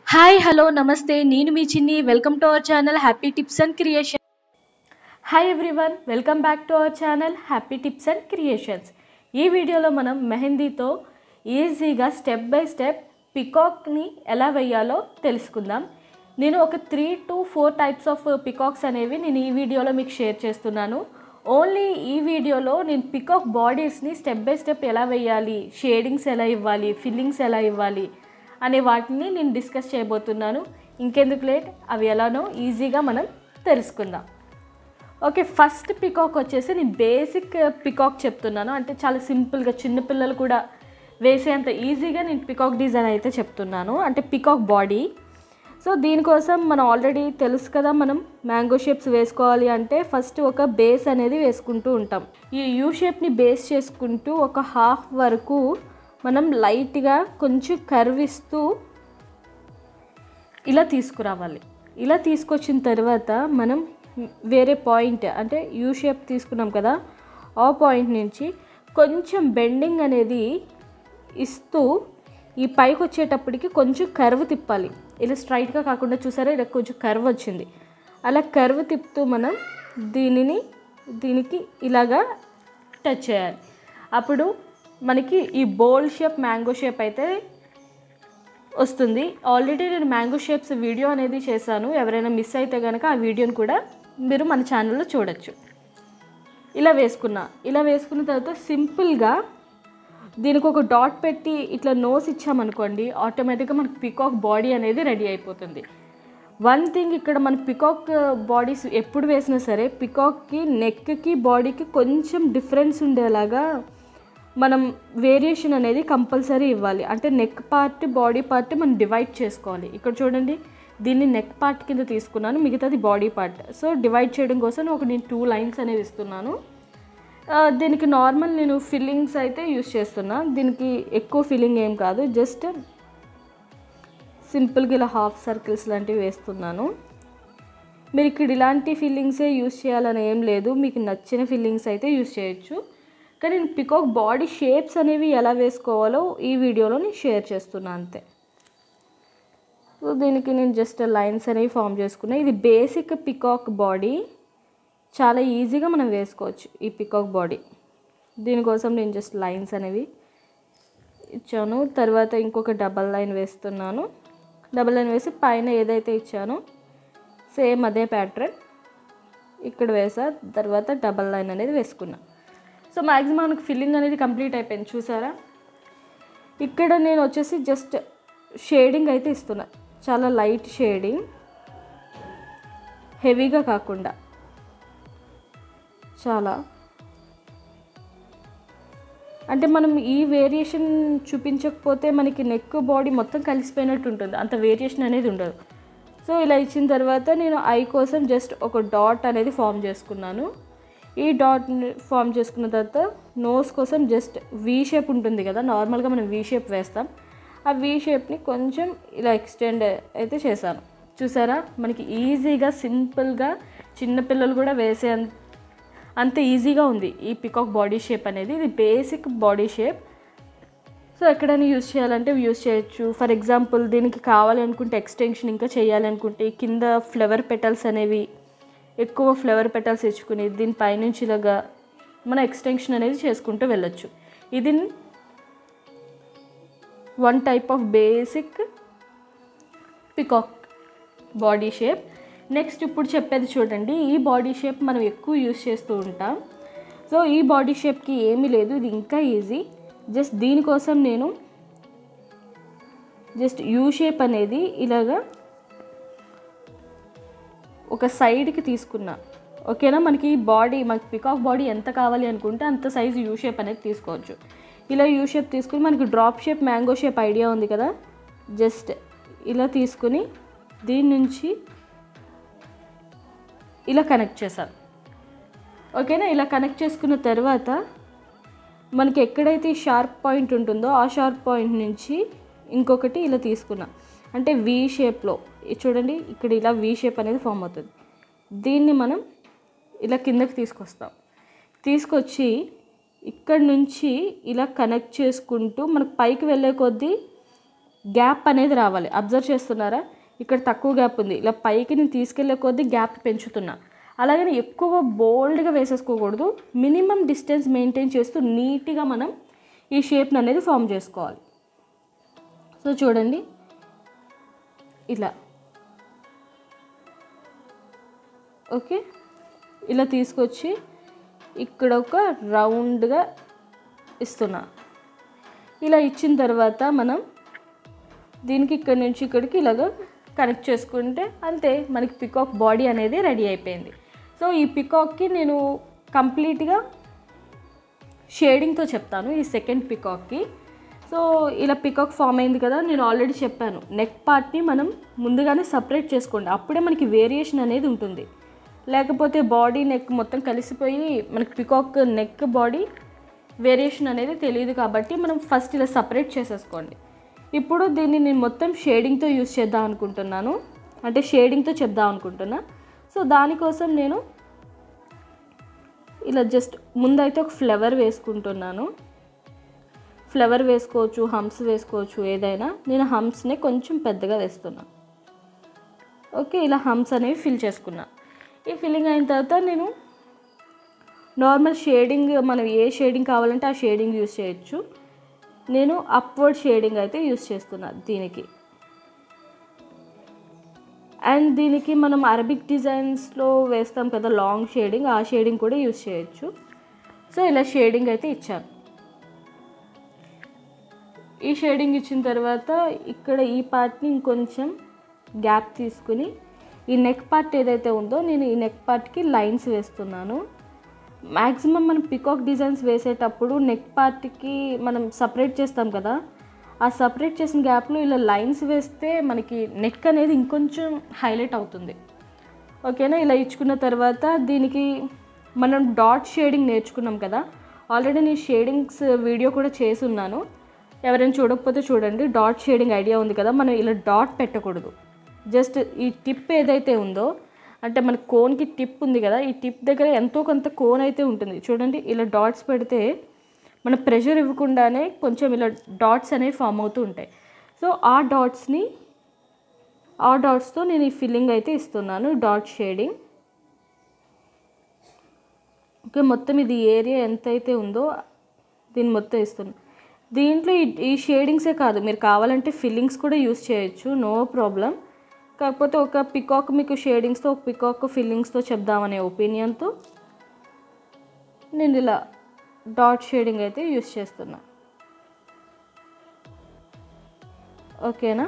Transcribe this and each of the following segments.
hi hello నమస్తే నేను మీ Chinni welcome to our channel happy tips and creation hi everyone welcome back to our channel happy tips and creations ఈ వీడియోలో మనం మెహందీతో ఈజీగా స్టెప్ బై స్టెప్ పికాక్ని ఎలా వేయాలో తెలుసుకుందాం నేను ఒక three to four types of peacocks అనేవి నేను ఈ వీడియోలో మీకు షేర్ చేస్తున్నాను ఓన్లీ ఈ వీడియోలో నేను పికాక్ బాడీస్ని స్టెప్ బై స్టెప్ ఎలా వేయాలి షేడింగ్స్ ఎలా ఇవ్వాలి ఫిల్లింగ్స్ ఎలా ఇవ్వాలి అనే వాటిని నేను డిస్కస్ చేయబోతున్నాను ఇంకెందుకు లేట్ అవి ఎలానో ఈజీగా మనం తెలుసుకుందాం ఓకే ఫస్ట్ పికాక్ వచ్చేసి నేను బేసిక్ పికాక్ చెప్తున్నాను అంటే చాలా సింపుల్గా చిన్నపిల్లలు కూడా వేసేంత ఈజీగా నేను పికాక్ డిజైన్ అయితే చెప్తున్నాను అంటే పికాక్ బాడీ సో దీనికోసం మనం ఆల్రెడీ తెలుసు కదా మనం మ్యాంగో షేప్స్ వేసుకోవాలి అంటే ఫస్ట్ ఒక బేస్ అనేది వేసుకుంటూ ఉంటాం ఈ యూ షేప్ని బేస్ చేసుకుంటూ ఒక హాఫ్ వరకు మనం లైట్గా కొంచెం కర్వ్ ఇస్తూ ఇలా తీసుకురావాలి ఇలా తీసుకొచ్చిన తర్వాత మనం వేరే పాయింట్ అంటే యూ షేప్ తీసుకున్నాం కదా ఆ పాయింట్ నుంచి కొంచెం బెండింగ్ అనేది ఇస్తూ ఈ పైకి వచ్చేటప్పటికి కొంచెం కర్వ్ తిప్పాలి ఇలా స్ట్రైట్గా కాకుండా చూసారా ఇలా కొంచెం కర్వ్ వచ్చింది అలా కర్వ్ తిప్పుతూ మనం దీనిని దీనికి ఇలాగా టచ్ చేయాలి అప్పుడు మనకి ఈ బోల్డ్ షేప్ మ్యాంగో షేప్ అయితే వస్తుంది ఆల్రెడీ నేను మ్యాంగో షేప్స్ వీడియో అనేది చేశాను ఎవరైనా మిస్ అయితే కనుక ఆ వీడియోని కూడా మీరు మన ఛానల్లో చూడొచ్చు ఇలా వేసుకున్నా ఇలా వేసుకున్న తర్వాత సింపుల్గా దీనికి ఒక డాట్ పెట్టి ఇట్లా నోస్ ఇచ్చామనుకోండి ఆటోమేటిక్గా మనకి పికాక్ బాడీ అనేది రెడీ అయిపోతుంది వన్ థింగ్ ఇక్కడ మన పికాక్ బాడీస్ ఎప్పుడు వేసినా సరే పికాక్కి నెక్కి బాడీకి కొంచెం డిఫరెన్స్ ఉండేలాగా మనం వేరియేషన్ అనేది కంపల్సరీ ఇవ్వాలి అంటే నెక్ పార్ట్ బాడీ పార్ట్ మనం డివైడ్ చేసుకోవాలి ఇక్కడ చూడండి దీన్ని నెక్ పార్ట్ కింద తీసుకున్నాను మిగతాది బాడీ పార్ట్ సో డివైడ్ చేయడం కోసం ఒక నేను టూ లైన్స్ అనేవి ఇస్తున్నాను ఆ, దీనికి నార్మల్ నేను ఫిల్లింగ్స్ అయితే యూస్ చేస్తున్నా దీనికి ఎక్కువ ఫిల్లింగ్ ఏం కాదు జస్ట్ సింపుల్గా ఇలా హాఫ్ సర్కిల్స్ లాంటివి వేస్తున్నాను మీరు ఇక్కడ ఇలాంటి ఫిల్లింగ్సే యూస్ చేయాలని ఏం లేదు మీకు నచ్చిన ఫిల్లింగ్స్ అయితే యూస్ చేయొచ్చు కానీ నేను పికాక్ బాడీ షేప్స్ అనేవి ఎలా వేసుకోవాలో ఈ వీడియోలో నేను షేర్ చేస్తున్నా అంతే సో దీనికి నేను జస్ట్ లైన్స్ అనేవి ఫామ్ చేసుకున్నా ఇది బేసిక్ పికాక్ బాడీ చాలా ఈజీగా మనం వేసుకోవచ్చు ఈ పికాక్ బాడీ దీనికోసం నేను జస్ట్ లైన్స్ అనేవి ఇచ్చాను తర్వాత ఇంకొక డబల్ లైన్ వేస్తున్నాను డబల్ లైన్ వేసి పైన ఏదైతే ఇచ్చానో సేమ్ అదే ప్యాటర్న్ ఇక్కడ వేసా తర్వాత డబల్ లైన్ అనేది వేసుకున్నా సో మ్యాక్సిమం మనకు ఫిల్లింగ్ అనేది కంప్లీట్ అయిపోయింది చూసారా ఇక్కడ నేను వచ్చేసి జస్ట్ షేడింగ్ అయితే ఇస్తున్నా చాలా లైట్ షేడింగ్ హెవీగా కాకుండా చాలా అంటే మనం ఈ వేరియేషన్ చూపించకపోతే మనకి నెక్ బాడీ మొత్తం కలిసిపోయినట్టు ఉంటుంది అంత వేరియేషన్ అనేది ఉండదు సో ఇలా ఇచ్చిన తర్వాత నేను ఐ కోసం జస్ట్ ఒక డాట్ అనేది ఫామ్ చేసుకున్నాను ఈ డాట్ ఫామ్ చేసుకున్న తర్వాత నోస్ కోసం జస్ట్ వీ షేప్ ఉంటుంది కదా నార్మల్గా మనం వీ షేప్ వేస్తాం ఆ వీ షేప్ని కొంచెం ఇలా ఎక్స్టెండ్ అయితే చేశాను చూసారా మనకి ఈజీగా సింపుల్గా చిన్నపిల్లలు కూడా వేసే అంత అంత ఈజీగా ఉంది ఈ పికాక్ బాడీ షేప్ అనేది ఇది బేసిక్ బాడీ షేప్ సో ఎక్కడైనా యూస్ చేయాలంటే యూస్ చేయొచ్చు ఫర్ ఎగ్జాంపుల్ దీనికి కావాలి అనుకుంటే ఎక్స్టెన్షన్ ఇంకా చేయాలనుకుంటే కింద ఫ్లవర్ పెటల్స్ అనేవి ఎక్కువ ఫ్లవర్ పెటల్స్ ఇచ్చుకుని దీని పైనుంచి ఇలాగా మన ఎక్స్టెన్షన్ అనేది చేసుకుంటూ వెళ్ళొచ్చు ఇది one type of basic peacock body shape next ఇప్పుడు చెప్పేది చూడండి ఈ బాడీ షేప్ మనం ఎక్కువ యూస్ చేస్తూ ఉంటాం సో ఈ బాడీ షేప్కి ఏమీ లేదు ఇది ఇంకా ఈజీ జస్ట్ దీనికోసం నేను జస్ట్ యూ షేప్ అనేది ఇలాగా ఒక సైడ్కి తీసుకున్నా ఓకేనా మనకి బాడీ మనకి పికాక్ బాడీ ఎంత కావాలి అనుకుంటే అంత సైజు యూ షేప్ అనేది తీసుకోవచ్చు ఇలా యూ షేప్ తీసుకుని మనకి drop shape mango shape idea ఉంది కదా జస్ట్ ఇలా తీసుకుని దీని నుంచి ఇలా కనెక్ట్ చేశాను ఓకేనా ఇలా కనెక్ట్ చేసుకున్న తర్వాత మనకి ఎక్కడైతే ఈ షార్ప్ పాయింట్ ఉంటుందో ఆ షార్ప్ పాయింట్ నుంచి ఇంకొకటి ఇలా తీసుకున్నా అంటే వి షేప్లో చూడండి ఇక్కడ ఇలా వి షేప్ అనేది ఫామ్ అవుతుంది దీన్ని మనం ఇలా కిందకి తీసుకొస్తాం తీసుకొచ్చి ఇక్కడ నుంచి ఇలా కనెక్ట్ చేసుకుంటూ మనకు పైకి వెళ్ళే కొద్దీ గ్యాప్ అనేది రావాలి అబ్జర్వ్ చేస్తున్నారా ఇక్కడ తక్కువ గ్యాప్ ఉంది ఇలా పైకి నేను తీసుకెళ్లే కొద్దీ గ్యాప్ పెంచుతున్నా అలాగని ఎక్కువ బోల్డ్గా వేసేసుకోకూడదు మినిమం డిస్టెన్స్ మెయింటైన్ చేస్తూ నీట్గా మనం ఈ షేప్ని అనేది ఫామ్ చేసుకోవాలి సో చూడండి ఇలా ఓకే ఇలా తీసుకొచ్చి ఇక్కడ ఒక రౌండ్గా ఇస్తున్నా ఇలా ఇచ్చిన తర్వాత మనం దీనికి ఇక్కడి నుంచి ఇక్కడికి ఇలాగ కనెక్ట్ చేసుకుంటే అంతే మనకి పికాక్ బాడీ అనేది రెడీ అయిపోయింది సో ఈ పికాక్కి నేను కంప్లీట్గా షేడింగ్తో చెప్తాను ఈ సెకండ్ పికాక్కి సో ఇలా పికాక్ ఫామ్ అయింది కదా నేను ఆల్రెడీ చెప్పాను నెక్ పార్ట్ని మనం ముందుగానే సపరేట్ చేసుకోండి అప్పుడే మనకి వేరియేషన్ అనేది ఉంటుంది లేకపోతే బాడీ నెక్ మొత్తం కలిసిపోయి మనకి పికాక్ నెక్ బాడీ వేరియేషన్ అనేది తెలియదు కాబట్టి మనం ఫస్ట్ ఇలా సపరేట్ చేసేసుకోండి ఇప్పుడు దీన్ని నేను మొత్తం షేడింగ్తో యూస్ చేద్దాం అనుకుంటున్నాను అంటే షేడింగ్తో చెప్దాం అనుకుంటున్నా సో దానికోసం నేను ఇలా జస్ట్ ముందైతే ఒక ఫ్లవర్ వేసుకుంటున్నాను ఫ్లవర్ వేసుకోవచ్చు హంప్స్ వేసుకోవచ్చు ఏదైనా నేను హంప్స్ని కొంచెం పెద్దగా వేస్తున్నాను ఓకే ఇలా హంప్స్ అనేవి ఫిల్ చేసుకున్నా ఈ ఫిల్లింగ్ అయిన తర్వాత నేను నార్మల్ షేడింగ్ మనం ఏ షేడింగ్ కావాలంటే ఆ షేడింగ్ యూస్ చేయొచ్చు నేను అప్వర్డ్ షేడింగ్ అయితే యూస్ చేస్తున్నా దీనికి అండ్ దీనికి మనం అరబిక్ డిజైన్స్లో వేస్తాం కదా లాంగ్ షేడింగ్ ఆ షేడింగ్ కూడా యూస్ చేయొచ్చు సో ఇలా షేడింగ్ అయితే ఇచ్చాను ఈ షేడింగ్ ఇచ్చిన తర్వాత ఇక్కడ ఈ పార్ట్ని ఇంకొంచెం గ్యాప్ తీసుకుని ఈ నెక్ పార్ట్ ఏదైతే ఉందో నేను ఈ నెక్ పార్ట్కి లైన్స్ వేస్తున్నాను మ్యాక్సిమం మనం పికాక్ డిజైన్స్ వేసేటప్పుడు నెక్ పార్ట్కి మనం సపరేట్ చేస్తాం కదా ఆ సపరేట్ చేసిన గ్యాప్లో ఇలా లైన్స్ వేస్తే మనకి నెక్ అనేది ఇంకొంచెం హైలైట్ అవుతుంది ఓకేనా ఇలా ఇచ్చుకున్న తర్వాత దీనికి మనం డాట్ షేడింగ్ నేర్చుకున్నాం కదా ఆల్రెడీ నేను షేడింగ్స్ వీడియో కూడా చేసి ఉన్నాను ఎవరైనా చూడకపోతే చూడండి డాట్ షేడింగ్ ఐడియా ఉంది కదా మనం ఇలా డాట్ పెట్టకూడదు జస్ట్ ఈ టిప్ ఏదైతే ఉందో అంటే మన కోన్కి టిప్ ఉంది కదా ఈ టిప్ దగ్గర ఎంతో కొంత కోన్ అయితే ఉంటుంది చూడండి ఇలా డాట్స్ పెడితే మన ప్రెషర్ ఇవ్వకుండానే కొంచెం ఇలా డాట్స్ అనేవి ఫామ్ అవుతూ ఉంటాయి సో ఆ డాట్స్ని ఆ డాట్స్తో నేను ఈ ఫిల్లింగ్ అయితే ఇస్తున్నాను డాట్ షేడింగ్ ఓకే మొత్తం ఇది ఏరియా ఎంత అయితే ఉందో దీన్ని మొత్తం ఇస్తున్నాను దీంట్లో ఈ ఈ షేడింగ్సే కాదు మీరు కావాలంటే ఫిల్లింగ్స్ కూడా యూస్ చేయొచ్చు నో ప్రాబ్లం కాకపోతే ఒక పికాక్ మీకు షేడింగ్స్తో ఒక పికాక్ ఫిల్లింగ్స్తో చెప్దామనే ఒపీనియన్తో నేను ఇలా డాట్ షేడింగ్ అయితే యూస్ చేస్తున్నా ఓకేనా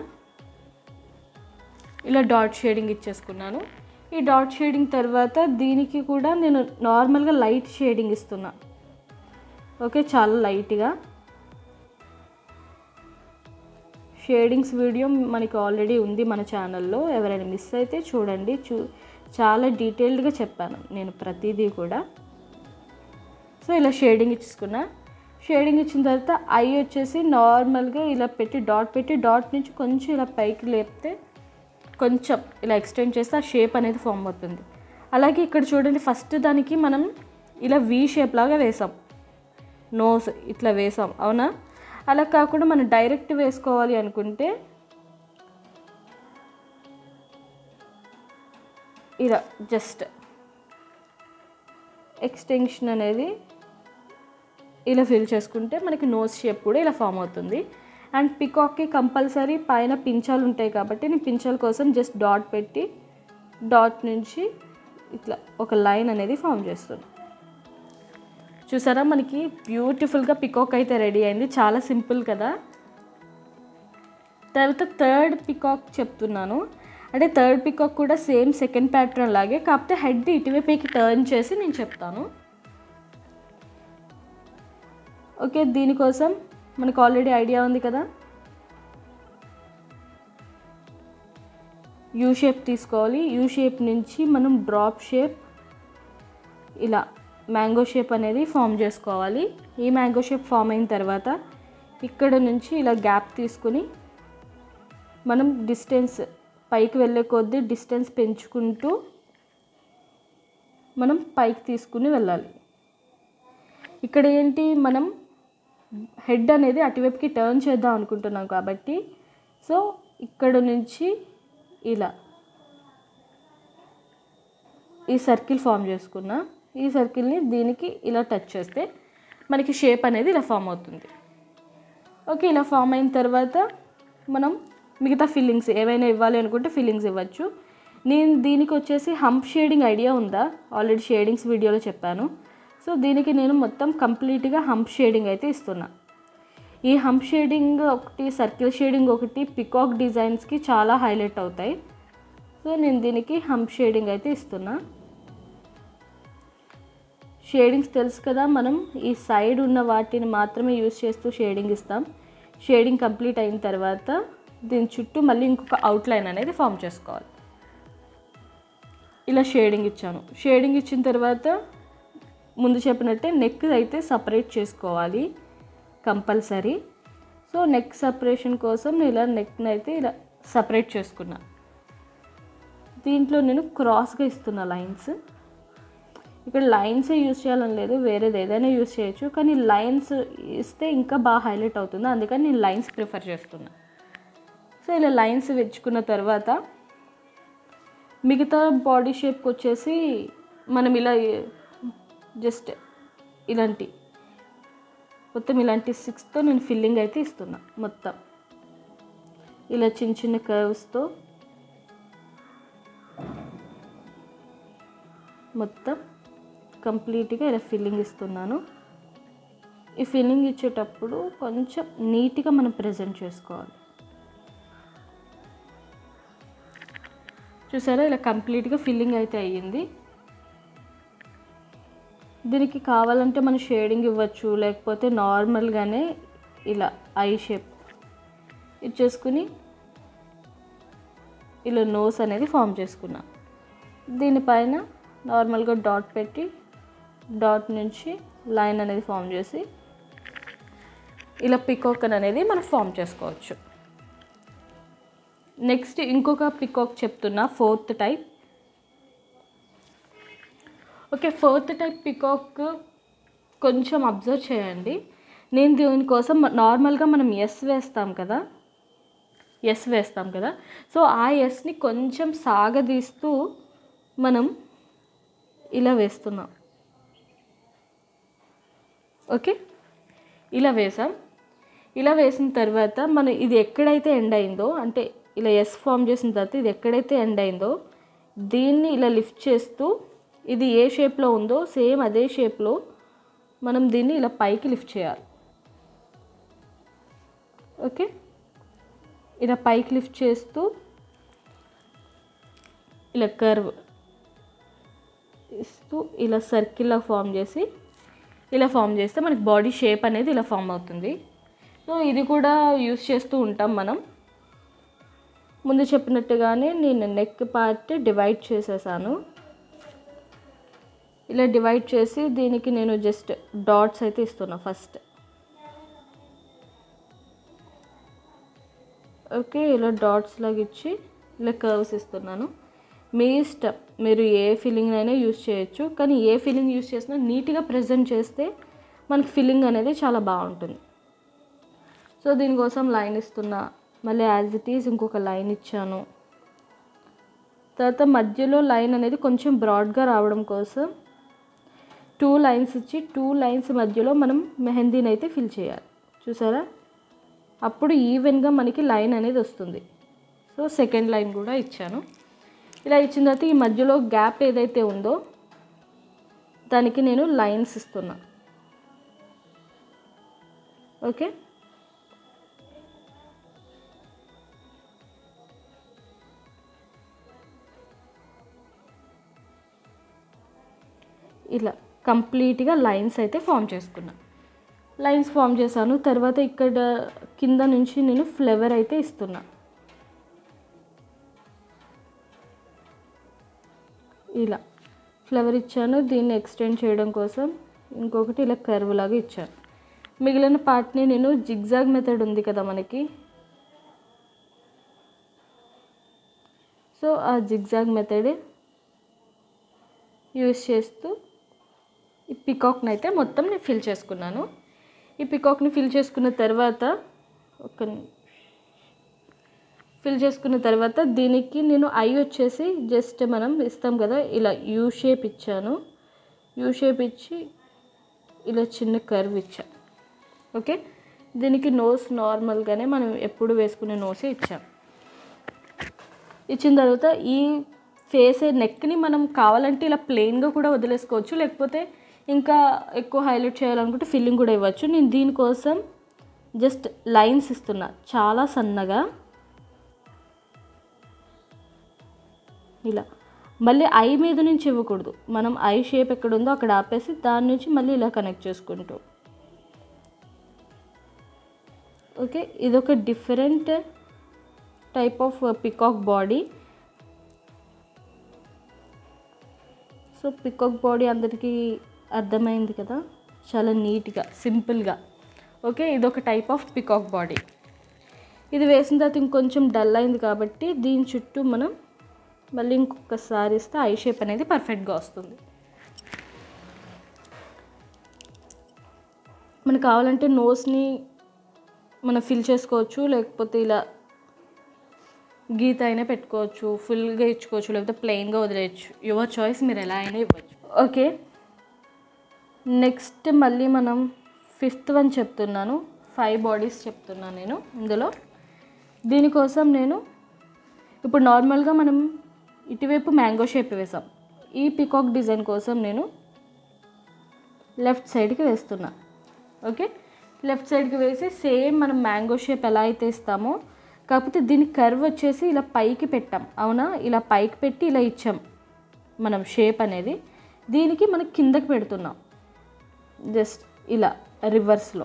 ఇలా డాట్ షేడింగ్ ఇచ్చేసుకున్నాను ఈ డాట్ షేడింగ్ తర్వాత దీనికి కూడా నేను నార్మల్గా లైట్ షేడింగ్ ఇస్తున్నా ఓకే చాలా లైట్గా షేడింగ్స్ వీడియో మనకి ఆల్రెడీ ఉంది మన ఛానల్లో ఎవరైనా మిస్ అయితే చూడండి చూ చాలా డీటెయిల్డ్గా చెప్పాను నేను ప్రతిదీ కూడా సో ఇలా షేడింగ్ ఇచ్చుకున్నా షేడింగ్ ఇచ్చిన తర్వాత ఐ వచ్చేసి నార్మల్గా ఇలా పెట్టి డాట్ పెట్టి డాట్ నుంచి కొంచెం ఇలా పైకి లేపితే కొంచెం ఇలా ఎక్స్టెండ్ చేస్తే ఆ షేప్ అనేది ఫామ్ అవుతుంది అలాగే ఇక్కడ చూడండి ఫస్ట్ దానికి మనం ఇలా వీ షేప్ లాగా వేసాం నోస్ ఇట్లా వేసాం అవునా అలా కాకుండా మనం డైరెక్ట్ వేసుకోవాలి అనుకుంటే ఇలా జస్ట్ ఎక్స్టెన్షన్ అనేది ఇలా ఫిల్ చేసుకుంటే మనకి నోస్ షేప్ కూడా ఇలా ఫామ్ అవుతుంది అండ్ పికాక్కి కంపల్సరీ పైన పించాలు ఉంటాయి కాబట్టి నేను పించాల కోసం జస్ట్ డాట్ పెట్టి డాట్ నుంచి ఇట్లా ఒక లైన్ అనేది ఫామ్ చేస్తున్నాను చూసారా మనకి బ్యూటిఫుల్గా పికాక్ అయితే రెడీ అయింది చాలా సింపుల్ కదా తర్వాత థర్డ్ పికాక్ చెప్తున్నాను అంటే థర్డ్ పికాక్ కూడా సేమ్ సెకండ్ ప్యాటర్న్ లాగే కాకపోతే హెడ్ ఇటువైపుకి టర్న్ చేసి నేను చెప్తాను ఓకే దీనికోసం మనకు ఆల్రెడీ ఐడియా ఉంది కదా యూ షేప్ తీసుకోవాలి యూ షేప్ నుంచి మనం డ్రాప్ షేప్ ఇలా మ్యాంగో షేప్ అనేది ఫామ్ చేసుకోవాలి ఈ మ్యాంగో షేప్ ఫామ్ అయిన తర్వాత ఇక్కడ నుంచి ఇలా గ్యాప్ తీసుకుని మనం డిస్టెన్స్ పైకి వెళ్ళే కొద్దీ డిస్టెన్స్ పెంచుకుంటూ మనం పైకి తీసుకుని వెళ్ళాలి ఇక్కడ ఏంటి మనం హెడ్ అనేది అటువైపుకి టర్న్ చేద్దాం అనుకుంటున్నాం కాబట్టి సో ఇక్కడ నుంచి ఇలా ఈ సర్కిల్ ఫామ్ చేసుకున్నా ఈ సర్కిల్ని దీనికి ఇలా టచ్ చేస్తే మనకి షేప్ అనేది ఇలా ఫామ్ అవుతుంది ఓకే ఇలా ఫామ్ అయిన తర్వాత మనం మిగతా ఫిల్లింగ్స్ ఏవైనా ఇవ్వాలి అనుకుంటే ఫిల్లింగ్స్ ఇవ్వచ్చు నేను దీనికి వచ్చేసి హంప్ షేడింగ్ ఐడియా ఉందా ఆల్రెడీ షేడింగ్స్ వీడియోలో చెప్పాను సో దీనికి నేను మొత్తం కంప్లీట్గా హంప్ షేడింగ్ అయితే ఇస్తున్నా ఈ హంప్ షేడింగ్ ఒకటి సర్కిల్ షేడింగ్ ఒకటి పికాక్ డిజైన్స్కి చాలా హైలైట్ అవుతాయి సో నేను దీనికి హంప్ షేడింగ్ అయితే ఇస్తున్నా షేడింగ్స్ తెలుసు కదా మనం ఈ సైడ్ ఉన్న వాటిని మాత్రమే యూస్ చేస్తూ షేడింగ్ ఇస్తాం షేడింగ్ కంప్లీట్ అయిన తర్వాత దీని చుట్టూ మళ్ళీ ఇంకొక అవుట్లైన్ అనేది ఫామ్ చేసుకోవాలి ఇలా షేడింగ్ ఇచ్చాను షేడింగ్ ఇచ్చిన తర్వాత ముందు చెప్పినట్టే నెక్ అయితే సపరేట్ చేసుకోవాలి కంపల్సరీ సో నెక్ సపరేషన్ కోసం నేను ఇలా నెక్ని అయితే ఇలా సపరేట్ చేసుకున్నా దీంట్లో నేను క్రాస్గా ఇస్తున్నా లైన్స్ ఇక్కడ లైన్సే యూస్ చేయాలని లేదు వేరేది ఏదైనా యూస్ చేయొచ్చు కానీ లైన్స్ ఇస్తే ఇంకా బాగా హైలైట్ అవుతుంది అందుకని నేను లైన్స్ ప్రిఫర్ చేస్తున్నా సో ఇలా లైన్స్ వెచ్చుకున్న తర్వాత మిగతా బాడీ షేప్కి వచ్చేసి మనం ఇలా జస్ట్ ఇలాంటి మొత్తం ఇలాంటి సిక్స్తో నేను ఫిల్లింగ్ అయితే ఇస్తున్నా మొత్తం ఇలా చిన్న చిన్న కర్వ్స్తో మొత్తం కంప్లీట్గా ఇలా ఫిల్లింగ్ ఇస్తున్నాను ఈ ఫిల్లింగ్ ఇచ్చేటప్పుడు కొంచెం నీట్గా మనం ప్రజెంట్ చేసుకోవాలి చూసారా ఇలా కంప్లీట్గా ఫిల్లింగ్ అయితే అయ్యింది దీనికి కావాలంటే మనం షేడింగ్ ఇవ్వచ్చు లేకపోతే నార్మల్గానే ఇలా ఐ షేప్ ఇచ్చేసుకుని ఇలా నోస్ అనేది ఫామ్ చేసుకున్నా దీనిపైన నార్మల్గా డాట్ పెట్టి డాట్ నుంచి లైన్ అనేది ఫామ్ చేసి ఇలా పికాక్ అనేది మనం ఫామ్ చేసుకోవచ్చు నెక్స్ట్ ఇంకొక పికాక్ చెప్తున్నా fourth type okay fourth type peacock కొంచెం అబ్జర్వ్ చేయండి నేను దీనికోసం నార్మల్గా మనం ఎస్ వేస్తాం కదా ఎస్ వేస్తాం కదా సో ఆ ఎస్ని కొంచెం సాగదీస్తూ మనం ఇలా వేస్తున్నాం ఓకే ఇలా వేసాం ఇలా వేసిన తర్వాత మనం ఇది ఎక్కడైతే ఎండ్ అయిందో అంటే ఇలా ఎస్ ఫామ్ చేసిన తర్వాత ఇది ఎక్కడైతే ఎండ్ అయిందో దీన్ని ఇలా లిఫ్ట్ చేస్తూ ఇది ఏ షేప్లో ఉందో సేమ్ అదే షేప్లో మనం దీన్ని ఇలా పైకి లిఫ్ట్ చేయాలి ఓకే ఇలా పైకి లిఫ్ట్ చేస్తూ ఇలా కర్వ్ ఇస్తూ ఇలా సర్కిల్లా ఫామ్ చేసి ఇలా ఫామ్ చేస్తే మనకి బాడీ షేప్ అనేది ఇలా ఫామ్ అవుతుంది సో ఇది కూడా యూస్ చేస్తూ ఉంటాం మనం ముందు చెప్పినట్టుగానే నేను నెక్ పార్ట్ డివైడ్ చేసేసాను ఇలా డివైడ్ చేసి దీనికి నేను జస్ట్ డాట్స్ అయితే ఇస్తున్నా ఫస్ట్ ఓకే ఇలా డాట్స్ లాగా ఇచ్చి ఇలా కర్వ్స్ ఇస్తున్నాను మీ ఇష్టం మీరు ఏ ఫిల్లింగ్ అయినా యూస్ చేయొచ్చు కానీ ఏ ఫిల్లింగ్ యూస్ చేసినా నీట్గా ప్రజెంట్ చేస్తే మనకి ఫిల్లింగ్ అనేది చాలా బాగుంటుంది సో దీనికోసం లైన్ ఇస్తున్నా మళ్ళీ యాజ్ ఇట్ ఈజ్ ఇంకొక లైన్ ఇచ్చాను తర్వాత మధ్యలో లైన్ అనేది కొంచెం బ్రాడ్గా రావడం కోసం టూ లైన్స్ ఇచ్చి టూ లైన్స్ మధ్యలో మనం మెహందీని అయితే ఫిల్ చేయాలి చూసారా అప్పుడు ఈవెన్గా మనకి లైన్ అనేది వస్తుంది సో సెకండ్ లైన్ కూడా ఇచ్చాను ఇలా ఇచ్చిన తర్వాత ఈ మధ్యలో గ్యాప్ ఏదైతే ఉందో దానికి నేను లైన్స్ ఇస్తున్నా ఓకే ఇలా కంప్లీట్గా లైన్స్ అయితే ఫామ్ చేసుకున్నా లైన్స్ ఫామ్ చేశాను తర్వాత ఇక్కడ కింద నుంచి నేను ఫ్లేవర్ అయితే ఇస్తున్నా ఇలా ఫ్లవర్ ఇచ్చాను దీన్ని ఎక్స్టెండ్ చేయడం కోసం ఇంకొకటి ఇలా కర్వ్ లాగా ఇచ్చాను మిగిలిన పార్ట్ని నేను జిగ్జాగ్ మెథడ్ ఉంది కదా మనకి సో ఆ జిగ్జాగ్ మెథడ్ యూస్ చేస్తూ ఈ పికాక్ని అయితే మొత్తం నేను ఫిల్ చేసుకున్నాను ఈ పికాక్ని ఫిల్ చేసుకున్న తర్వాత ఒక ని- ఫిల్ చేసుకున్న తర్వాత దీనికి నేను ఐ వచ్చేసి జస్ట్ మనం ఇస్తాం కదా ఇలా యూ షేప్ ఇచ్చాను యూ షేప్ ఇచ్చి ఇలా చిన్న కర్వ్ ఇచ్చా ఓకే దీనికి నోస్ నార్మల్గానే మనం ఎప్పుడు వేసుకునే నోసే ఇచ్చాం ఇచ్చిన తర్వాత ఈ ఫేస్ నెక్ని మనం కావాలంటే ఇలా ప్లెయిన్గా కూడా వదిలేసుకోవచ్చు లేకపోతే ఇంకా ఎక్కువ హైలైట్ చేయాలనుకుంటే ఫిల్లింగ్ కూడా ఇవ్వచ్చు నేను దీనికోసం జస్ట్ లైన్స్ ఇస్తున్నా చాలా సన్నగా ఇలా మళ్ళీ ఐ మీద నుంచి ఇవ్వకూడదు మనం ఐ షేప్ ఎక్కడ ఉందో అక్కడ ఆపేసి దాని నుంచి మళ్ళీ ఇలా కనెక్ట్ చేసుకుంటూ ఓకే ఇదొక different type of peacock body so peacock body అందరికీ అర్థమైంది కదా చాలా నీట్గా సింపుల్గా ఓకే ఇదొక టైప్ ఆఫ్ పికాక్ బాడీ ఇది వేసిన తర్వాత ఇంకొంచెం డల్ అయింది కాబట్టి దీని చుట్టూ మనం మళ్ళీ ఇంకొకసారి ఇస్తే ఐ షేప్ అనేది పర్ఫెక్ట్గా వస్తుంది మనకు కావాలంటే నోస్ని మనం ఫిల్ చేసుకోవచ్చు లేకపోతే ఇలా గీత అయినా పెట్టుకోవచ్చు ఫుల్గా ఇచ్చుకోవచ్చు లేకపోతే ప్లెయిన్గా వదిలేయచ్చు యువర్ చాయిస్ మీరు ఎలా అయినా ఇవ్వచ్చు ఓకే నెక్స్ట్ మళ్ళీ మనం ఫిఫ్త్ వన్ చెప్తున్నాను ఫైవ్ బాడీస్ చెప్తున్నాను నేను ఇందులో దీనికోసం నేను ఇప్పుడు నార్మల్గా మనం ఇటువైపు మ్యాంగో షేప్ వేసాం ఈ పికాక్ డిజైన్ కోసం నేను లెఫ్ట్ సైడ్కి వేస్తున్నా ఓకే లెఫ్ట్ సైడ్కి వేసి సేమ్ మనం మ్యాంగో షేప్ ఎలా అయితే ఇస్తామో కాకపోతే దీని కర్వ్ వచ్చేసి ఇలా పైకి పెట్టాం అవునా ఇలా పైకి పెట్టి ఇలా ఇచ్చాం మనం షేప్ అనేది దీనికి మనం కిందకి పెడుతున్నాం జస్ట్ ఇలా రివర్స్లో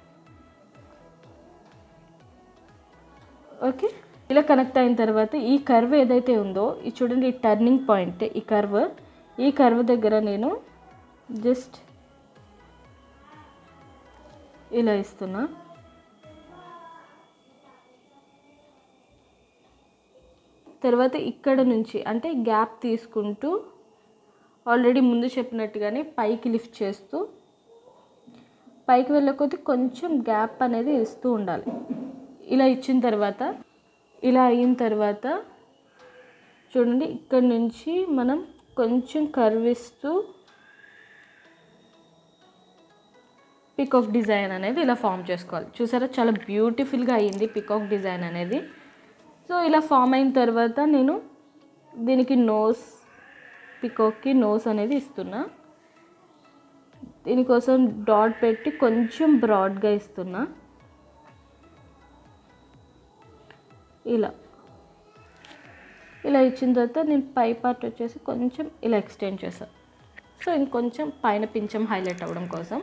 ఓకే ఇలా కనెక్ట్ అయిన తర్వాత ఈ కర్వ్ ఏదైతే ఉందో ఈ చూడండి ఈ టర్నింగ్ పాయింట్ ఈ కర్వ్ ఈ కర్వ్ దగ్గర నేను జస్ట్ ఇలా ఇస్తున్నా తర్వాత ఇక్కడ నుంచి అంటే గ్యాప్ తీసుకుంటూ ఆల్రెడీ ముందు చెప్పినట్టుగానే పైకి లిఫ్ట్ చేస్తూ పైకి వెళ్ళే కొద్దీ కొంచెం గ్యాప్ అనేది ఇస్తూ ఉండాలి ఇలా ఇచ్చిన తర్వాత ఇలా అయిన తర్వాత చూడండి ఇక్కడ నుంచి మనం కొంచెం కర్విస్తూ పికాక్ డిజైన్ అనేది ఇలా ఫామ్ చేసుకోవాలి చూసారా చాలా బ్యూటిఫుల్గా అయ్యింది పికాక్ డిజైన్ అనేది సో ఇలా ఫామ్ అయిన తర్వాత నేను దీనికి నోస్ పికాక్కి నోస్ అనేది ఇస్తున్నా దీనికోసం డాట్ పెట్టి కొంచెం బ్రాడ్గా ఇస్తున్నా ఇలా ఇలా ఇచ్చిన తర్వాత నేను పై పార్ట్ వచ్చేసి కొంచెం ఇలా ఎక్స్టెండ్ చేశాను సో ఇంకొంచెం పైన పించం హైలైట్ అవ్వడం కోసం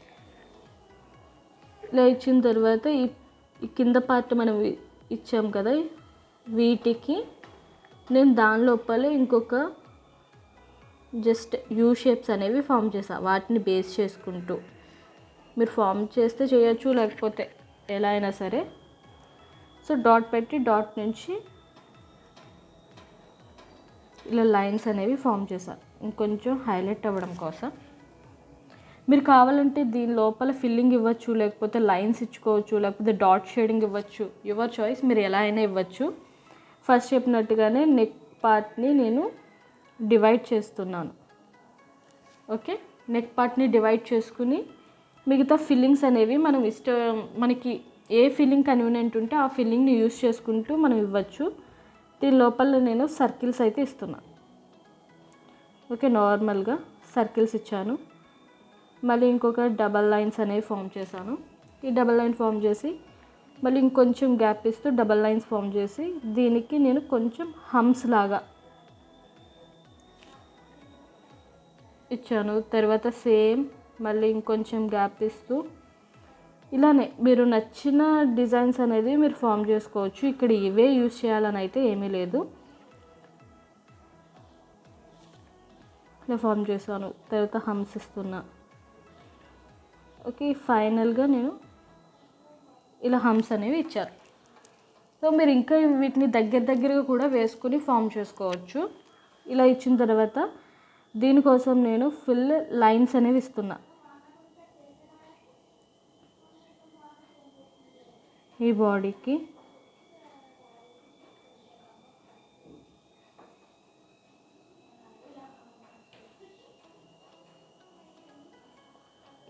ఇలా ఇచ్చిన తర్వాత ఈ ఈ కింద పార్ట్ మనం ఇ- ఇచ్చాం కదా వీటికి నేను దాని లోపల ఇంకొక జస్ట్ యూ షేప్స్ అనేవి ఫామ్ చేసా వాటిని బేస్ చేసుకుంటూ మీరు ఫామ్ చేస్తే చేయొచ్చు లేకపోతే ఎలా అయినా సరే సో డాట్ పెట్టి డాట్ నుంచి ఇలా లైన్స్ అనేవి ఫామ్ చేశా ఇంకొంచెం హైలైట్ అవ్వడం కోసం మీరు కావాలంటే దీని లోపల ఫిల్లింగ్ ఇవ్వచ్చు లేకపోతే లైన్స్ ఇచ్చుకోవచ్చు లేకపోతే డాట్ షేడింగ్ ఇవ్వచ్చు యువర్ చాయిస్ మీరు ఎలా అయినా ఇవ్వచ్చు ఫస్ట్ చెప్పినట్టుగానే నెక్ పార్ట్ని నేను డివైడ్ చేస్తున్నాను ఓకే నెక్ పార్ట్ని డివైడ్ చేసుకుని మిగతా ఫిల్లింగ్స్ అనేవి మనం ఇష్టం మనకి ఏ ఫిల్లింగ్ కన్వీనియంట్ ఉంటే ఆ ఫిల్లింగ్ని యూస్ చేసుకుంటూ మనం ఇవ్వచ్చు దీని లోపల నేను సర్కిల్స్ అయితే ఇస్తున్నా ఓకే నార్మల్గా సర్కిల్స్ ఇచ్చాను మళ్ళీ ఇంకొక డబల్ లైన్స్ అనేవి ఫామ్ చేశాను ఈ డబల్ లైన్ ఫామ్ చేసి మళ్ళీ ఇంకొంచెం గ్యాప్ ఇస్తూ డబల్ లైన్స్ ఫామ్ చేసి దీనికి నేను కొంచెం హమ్స్ లాగా ఇచ్చాను తర్వాత సేమ్ మళ్ళీ ఇంకొంచెం గ్యాప్ ఇస్తూ ఇలానే మీరు నచ్చిన డిజైన్స్ అనేది మీరు ఫామ్ చేసుకోవచ్చు ఇక్కడ ఇవే యూజ్ చేయాలని అయితే ఏమీ లేదు ఇలా ఫామ్ చేశాను తర్వాత హమ్స్ ఇస్తున్నా ఓకే ఫైనల్గా నేను ఇలా హమ్స్ అనేవి ఇచ్చారు సో మీరు ఇంకా వీటిని దగ్గర దగ్గరగా కూడా వేసుకుని ఫామ్ చేసుకోవచ్చు ఇలా ఇచ్చిన తర్వాత దీనికోసం నేను ఫుల్ లైన్స్ అనేవి ఇస్తున్నా ఈ బాడీకి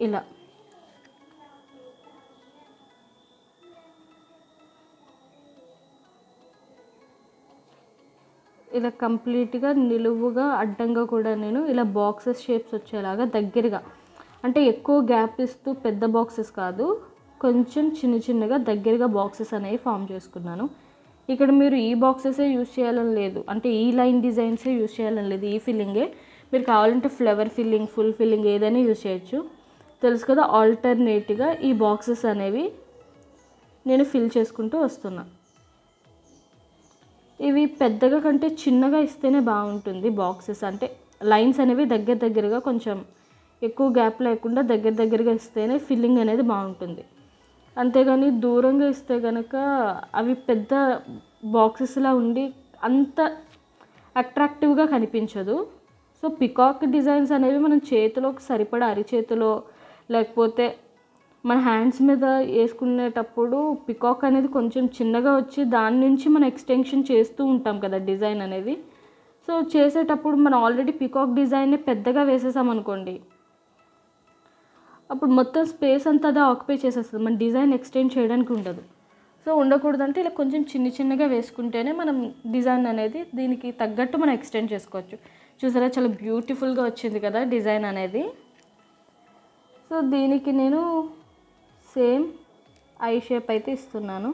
ఇలా ఇలా కంప్లీట్గా నిలువుగా అడ్డంగా కూడా నేను ఇలా బాక్సెస్ షేప్స్ వచ్చేలాగా దగ్గరగా అంటే ఎక్కువ గ్యాప్ ఇస్తూ పెద్ద బాక్సెస్ కాదు కొంచెం చిన్న చిన్నగా దగ్గరగా బాక్సెస్ అనేవి ఫామ్ చేసుకున్నాను ఇక్కడ మీరు ఈ బాక్సెసే యూస్ చేయాలని లేదు అంటే ఈ లైన్ డిజైన్సే యూస్ చేయాలని లేదు ఈ ఫిల్లింగే మీరు కావాలంటే ఫ్లవర్ ఫిల్లింగ్ ఫుల్ ఫిల్లింగ్ ఏదైనా యూస్ చేయొచ్చు తెలుసు కదా ఆల్టర్నేట్గా ఈ బాక్సెస్ అనేవి నేను ఫిల్ చేసుకుంటూ వస్తున్నా ఇవి పెద్దగా కంటే చిన్నగా ఇస్తేనే బాగుంటుంది బాక్సెస్ అంటే లైన్స్ అనేవి దగ్గర దగ్గరగా కొంచెం ఎక్కువ గ్యాప్ లేకుండా దగ్గర దగ్గరగా ఇస్తేనే ఫిల్లింగ్ అనేది బాగుంటుంది అంతేగాని దూరంగా ఇస్తే కనుక అవి పెద్ద బాక్సెస్లా ఉండి అంత అట్రాక్టివ్గా కనిపించదు సో పికాక్ డిజైన్స్ అనేవి మనం చేతిలోకి సరిపడా అరిచేతిలో లేకపోతే మన హ్యాండ్స్ మీద వేసుకునేటప్పుడు పికాక్ అనేది కొంచెం చిన్నగా వచ్చి దాని నుంచి మనం ఎక్స్టెన్షన్ చేస్తూ ఉంటాం కదా డిజైన్ అనేది సో చేసేటప్పుడు మనం ఆల్రెడీ పికాక్ డిజైన్ని పెద్దగా వేసేసాం అనుకోండి అప్పుడు మొత్తం స్పేస్ అంతా అదే ఆక్యుపై చేసేస్తుంది మన డిజైన్ ఎక్స్టెండ్ చేయడానికి ఉండదు సో ఉండకూడదంటే ఇలా కొంచెం చిన్న చిన్నగా వేసుకుంటేనే మనం డిజైన్ అనేది దీనికి తగ్గట్టు మనం ఎక్స్టెండ్ చేసుకోవచ్చు చూసారా చాలా బ్యూటిఫుల్గా వచ్చింది కదా డిజైన్ అనేది సో దీనికి నేను సేమ్ ఐ షేప్ అయితే ఇస్తున్నాను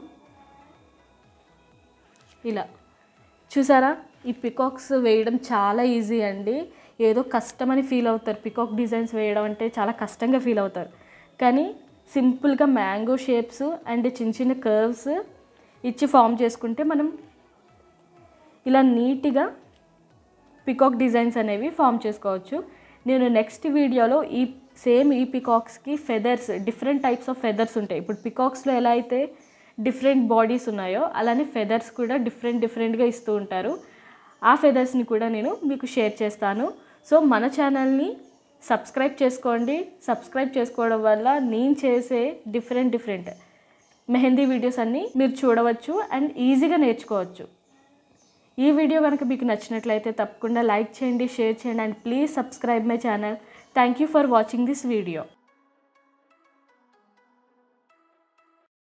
ఇలా చూసారా ఈ పికాక్స్ వేయడం చాలా ఈజీ అండి ఏదో కష్టమని ఫీల్ అవుతారు పికాక్ డిజైన్స్ వేయడం అంటే చాలా కష్టంగా ఫీల్ అవుతారు కానీ సింపుల్గా మ్యాంగో షేప్స్ అండ్ చిన్న చిన్న కర్వ్స్ ఇచ్చి ఫామ్ చేసుకుంటే మనం ఇలా నీట్గా పికాక్ డిజైన్స్ అనేవి ఫామ్ చేసుకోవచ్చు నేను నెక్స్ట్ వీడియోలో ఈ సేమ్ ఈ పికాక్స్కి feathers different types of feathers ఉంటాయి ఇప్పుడు పికాక్స్లో ఎలా అయితే డిఫరెంట్ బాడీస్ ఉన్నాయో అలానే ఫెదర్స్ కూడా డిఫరెంట్ డిఫరెంట్గా ఇస్తూ ఉంటారు ఆ ఫెదర్స్ని కూడా నేను మీకు షేర్ చేస్తాను సో మన ఛానల్ని సబ్స్క్రైబ్ చేసుకోండి సబ్స్క్రైబ్ చేసుకోవడం వల్ల నేను చేసే డిఫరెంట్ డిఫరెంట్ మెహందీ వీడియోస్ అన్నీ మీరు చూడవచ్చు అండ్ ఈజీగా నేర్చుకోవచ్చు ఈ వీడియో కనుక మీకు నచ్చినట్లయితే తప్పకుండా లైక్ చేయండి షేర్ చేయండి and please subscribe my channel thank you for watching this video